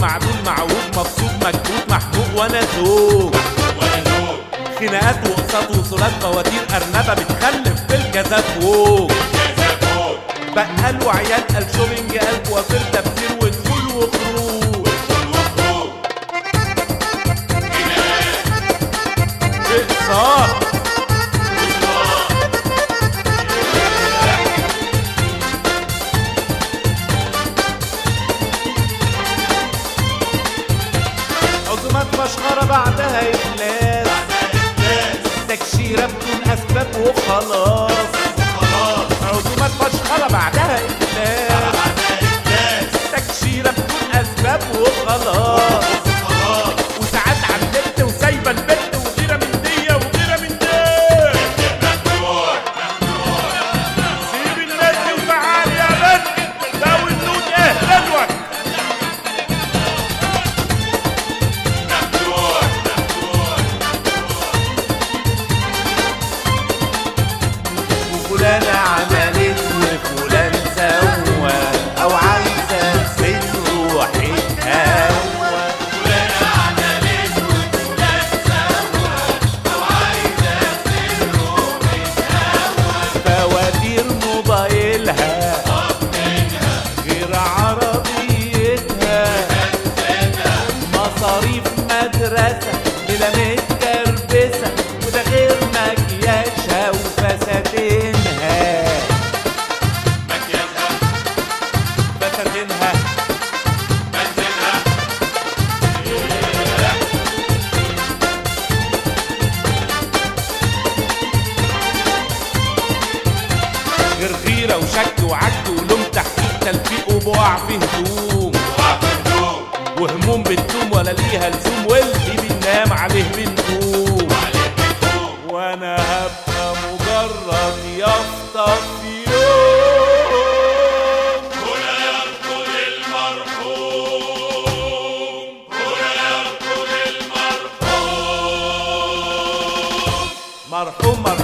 معدول معوج مبسوط مكبوت محموق وانا زوج خناقات وقصات وصولات فواتير ارنبه بتخلف في الجازات فوق بقال وعيال قال شوبينج قال كوافير تفسير ودخول وخروج اقساط عزومات مشخرة بعدها إفلاس تكشيرة بدون أسباب وخلاص عزومات مشخرة بعدها إفلاس تكشيرة بدون أسباب وخلاص وساعات على النت وسايبة البت وغيرة من دي وغيرة من دي سيب النت وتعال يا بنت داوي النوت ايه دلوك وفلانة عملت وفلان سوى أو عايزة في روحي هوى فواتير موبايلها غير عربيتها مصاريف مدرسة بلا متكربسة وده غير مكياجها وفساتينها فساتينها غير غيرة وشك وعك ولوم تحقيق تلفيق وبقع في هدوم وهموم بتدوم ولا ليها لزوم واللي بننام عليه بنقوم وانا هبقى مجرد يافطة في يوم مرحوم مرحوم